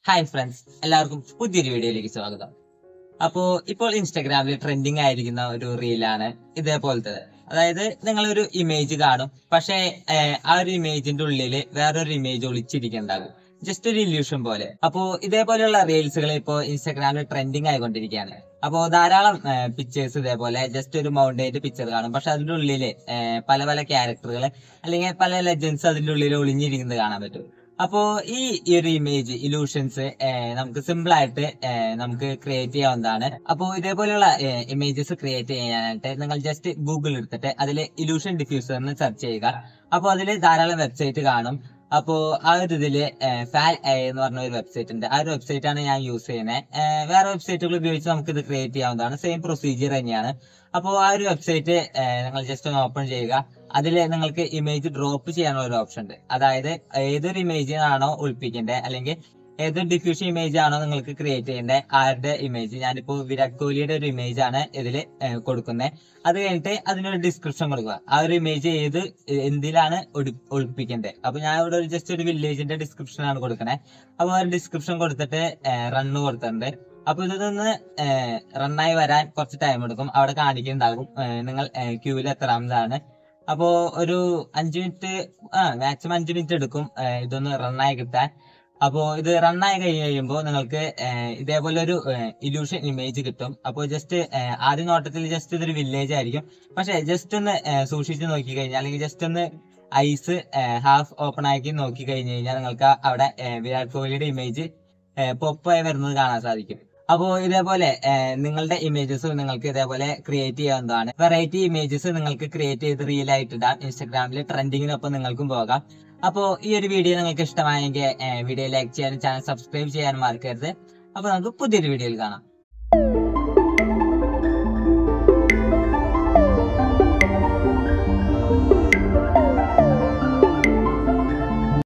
hi friends എല്ലാവർക്കും പുതിയൊരു വീഡിയോയിലേക്ക് സ്വാഗതം അപ്പോ ഇപ്പോൾ ഇൻസ്റ്റാഗ്രാമിൽ ട്രെൻഡിങ് ആയിരിക്കുന്ന ഒരു റീലാണ് ഇതേപോലത്തെ അതായത് നിങ്ങൾ ഒരു ഇമേജ് കാണും പക്ഷേ ഏഹ്, ആ ഒരു ഇമേജിന്റെ ഉള്ളിൽ വേറൊരു ഇമേജ് ഒളിച്ചിരിക്കുന്നുണ്ടാകും ജസ്റ്റ് ഒരു ഇല്യൂഷൻ പോലെ അപ്പോ ഇതേപോലെയുള്ള റീൽസുകൾ ഇപ്പോൾ ഇൻസ്റ്റാഗ്രാമിൽ ട്രെൻഡിങ് ആയിക്കൊണ്ടിരിക്കുകയാണ് അപ്പോ ധാരാളം പിക്ചേഴ്സ് ഇതേപോലെ ജസ്റ്റ് ഒരു മൗണ്ടൈന്റെ പിക്ചർ കാണും പക്ഷെ അതിന്റെ ഉള്ളിൽ പല പല ക്യാരക്ടറുകൾ അല്ലെങ്കിൽ പല ലെജൻസ് അതിന്റെ ഉള്ളിൽ ഒളിഞ്ഞിരിക്കുന്നത് കാണാൻ പറ്റും അപ്പോ ഈ ഈ ഒരു ഇമേജ് ഇലൂഷൻസ് നമുക്ക് സിമ്പിൾ ആയിട്ട് ഏഹ്, നമുക്ക് ക്രിയേറ്റ് ചെയ്യാവുന്നതാണ് അപ്പോ ഇതേപോലെയുള്ള ഇമേജസ് ക്രിയേറ്റ് ചെയ്യാനായിട്ട് നിങ്ങൾ ജസ്റ്റ് ഗൂഗിൾ എടുത്തിട്ട് അതിൽ ഇലൂഷൻ ഡിഫ്യൂസർ എന്ന് സെർച്ച് ചെയ്യുക അപ്പോൾ അതിൽ ധാരാളം വെബ്സൈറ്റ് കാണും അപ്പോ ആ ഒരു ഇതില് ഫാൽ എന്ന് പറഞ്ഞ ഒരു വെബ്സൈറ്റ് ഉണ്ട് ആ ഒരു വെബ്സൈറ്റ് ആണ് ഞാൻ യൂസ് ചെയ്യുന്നത് വേറെ വെബ്സൈറ്റുകൾ ഉപയോഗിച്ച് നമുക്ക് ഇത് ക്രിയേറ്റ് ചെയ്യാവുന്നതാണ് സെയിം പ്രൊസീജിയർ തന്നെയാണ് അപ്പോൾ ആ ഒരു വെബ്സൈറ്റ് നിങ്ങൾ ജസ്റ്റ് ഒന്ന് ഓപ്പൺ ചെയ്യുക അതിൽ നിങ്ങൾക്ക് ഇമേജ് ഡ്രോപ്പ് ചെയ്യാനുള്ള ഒരു ഓപ്ഷൻ ഉണ്ട് അതായത് ഏതൊരു ഇമേജിനാണോ ഒളിപ്പിക്കേണ്ടത് അല്ലെങ്കിൽ ഏതൊരു ഡിഫ്യൂഷൻ ഇമേജ് ആണോ നിങ്ങൾക്ക് ക്രിയേറ്റ് ചെയ്യേണ്ടത് ആരുടെ ഇമേജ് ഞാനിപ്പോ വിരാട് കോഹ്ലിയുടെ ഒരു ഇമേജ് ആണ് ഇതിൽ കൊടുക്കുന്നത് അത് കഴിഞ്ഞിട്ട് അതിനൊരു ഡിസ്ക്രിപ്ഷൻ കൊടുക്കുക ആ ഒരു ഇമേജ് ഏത് എന്തിലാണ് ഒളി- ഒളിപ്പിക്കേണ്ടത് അപ്പൊ ഞാൻ ഇവിടെ ഒരു ജസ്റ്റ് ഒരു വില്ലേജിന്റെ ഡിസ്ക്രിപ്ഷൻ ആണ് കൊടുക്കണേ അപ്പൊ ആ ഒരു ഡിസ്ക്രിപ്ഷൻ കൊടുത്തിട്ട് റണ്ണ് കൊടുത്തിട്ടുണ്ട് അപ്പൊ ഇതൊന്ന് റണ്ണായി വരാൻ കുറച്ച് ടൈം എടുക്കും അവിടെ കാണിക്കുന്നുണ്ടാകും ഏഹ് നിങ്ങൾ ക്യൂവിൽ എത്രാമതാണ് അപ്പോ ഒരു അഞ്ചു മിനിറ്റ് ആ മാക്സിമം അഞ്ചു മിനിറ്റ് എടുക്കും ഏഹ് ഇതൊന്ന് റണ്ണായി കിട്ടാൻ അപ്പോ ഇത് റണ്ണായി കഴിഞ്ഞ് കഴിയുമ്പോൾ നിങ്ങൾക്ക് ഏഹ് ഇതേപോലെ ഒരു ഇല്യൂഷൻ ഇമേജ് കിട്ടും അപ്പോൾ ജസ്റ്റ് ആദ്യ നോട്ടത്തിൽ ജസ്റ്റ് ഇതൊരു വില്ലേജ് ആയിരിക്കും പക്ഷെ ജസ്റ്റ് ഒന്ന് ഏഹ് സൂക്ഷിച്ച് നോക്കി കഴിഞ്ഞാൽ അല്ലെങ്കിൽ ജസ്റ്റ് ഒന്ന് ഐസ് ഹാഫ് ഓപ്പൺ ആക്കി നോക്കി കഴിഞ്ഞ് കഴിഞ്ഞാൽ നിങ്ങൾക്ക് ആ അവിടെ ഏഹ് വിരാട് കോഹ്ലിയുടെ ഇമേജ് പൊപ്പായി വരുന്നത് കാണാൻ സാധിക്കും അപ്പോ ഇതേപോലെ ഏഹ്, നിങ്ങളുടെ ഇമേജസ് നിങ്ങൾക്ക് ഇതേപോലെ ക്രിയേറ്റ് ചെയ്യാവുന്നതാണ് വെറൈറ്റി ഇമേജസ് നിങ്ങൾക്ക് ക്രിയേറ്റ് ചെയ്ത് റീൽ ആയിട്ട് ഇടാം ഇൻസ്റ്റാഗ്രാമിൽ ട്രെൻഡിങ്ങിനൊപ്പം നിങ്ങൾക്കും പോകാം അപ്പോൾ ഈ ഒരു വീഡിയോ നിങ്ങൾക്ക് ഇഷ്ടമായെങ്കിൽ വീഡിയോ ലൈക്ക് ചെയ്യാനും ചാനൽ സബ്സ്ക്രൈബ് ചെയ്യാനും മറക്കരുത് അപ്പോൾ നമുക്ക് പുതിയൊരു വീഡിയോയിൽ കാണാം